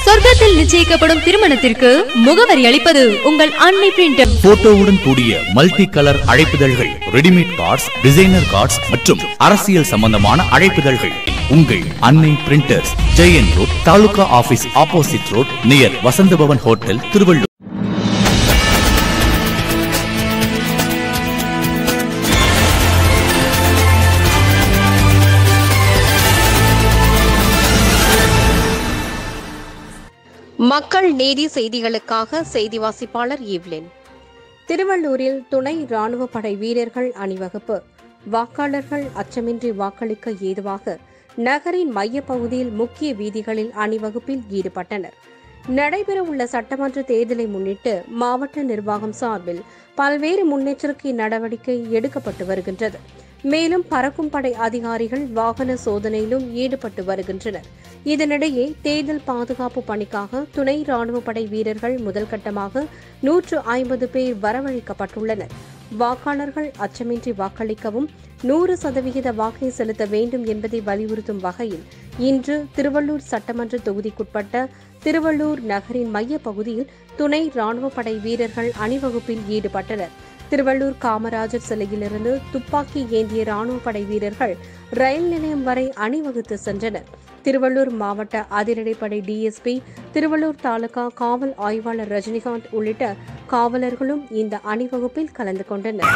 சொர்க்கத்தில் நிச்சயிக்கப்படும் திருமணத்திற்கு முகவரி அளிப்பது உங்கள் அன்னை பிரிண்டர் போட்டோவுடன் கூடிய மல்டி கலர் அழைப்புதழ்கள் ரெடிமேட் கார்ட்ஸ் டிசைனர் கார்ட்ஸ் மற்றும் அரசியல் சம்பந்தமான அழைப்புதழ்கள் உங்கள் Annai printers Jayan road taluka office opposite road near Vasantha Bhavan hotel Thiruvallur மக்கள் நீதி செய்திகளுக்காக செய்தி வாசிப்பாளர் ஈவ்லின் திருவள்ளூரில் துணை ராணுவ படை வீரர்கள் அணிவகுப்பு வாக்காளர்கள் அச்சமின்றி வாக்களிக்க ஏதுவாக நகரின் மையப்பகுதியில் முக்கிய வீதிகளில் அணிவகுப்பில் ஈடுபட்டனர் நடைபெறவுள்ள சட்டமன்ற தேர்தலை முன்னிட்டு மாவட்ட நிர்வாகம் சார்பில் பல்வேறு முன்னெச்சரிக்கை நடவடிக்கை எடுக்கப்பட்டு வருகின்றது மேலும் பறக்கும் படை அதிகாரிகள் வாகன சோதனையிலும் ஈடுபட்டு வருகின்றனர் இதனிடையே தேர்தல் பாதுகாப்பு பணிக்காக துணை ராணுவ படை வீரர்கள் முதல் கட்டமாக நூற்று ஐம்பது பேர் வரவழைக்கப்பட்டுள்ளனர் வாக்காளர்கள் அச்சமின்றி வாக்களிக்கவும் நூறு சதவிகித வாக்கை செலுத்த வேண்டும் என்பதை வலியுறுத்தும் வகையில் இன்று திருவள்ளூர் சட்டமன்ற தொகுதிக்குட்பட்ட திருவள்ளூர் நகரின் மைய பகுதியில் துணை ராணுவ படை வீரர்கள் அணிவகுப்பில் ஈடுபட்டனர் திருவள்ளூர் காமராஜர் சிலையிலிருந்து துப்பாக்கி ஏந்திய ராணுவ படை வீரர்கள் ரயில் நிலையம் வரை அணிவகுத்து சென்றனர் திருவள்ளூர் மாவட்ட அதிரடிப்படை டிஎஸ்பி திருவள்ளூர் தாலுகா காவல் ஆய்வாளர் ரஜினிகாந்த் உள்ளிட்ட காவலர்களும் இந்த அணிவகுப்பில் கலந்து கொண்டனர்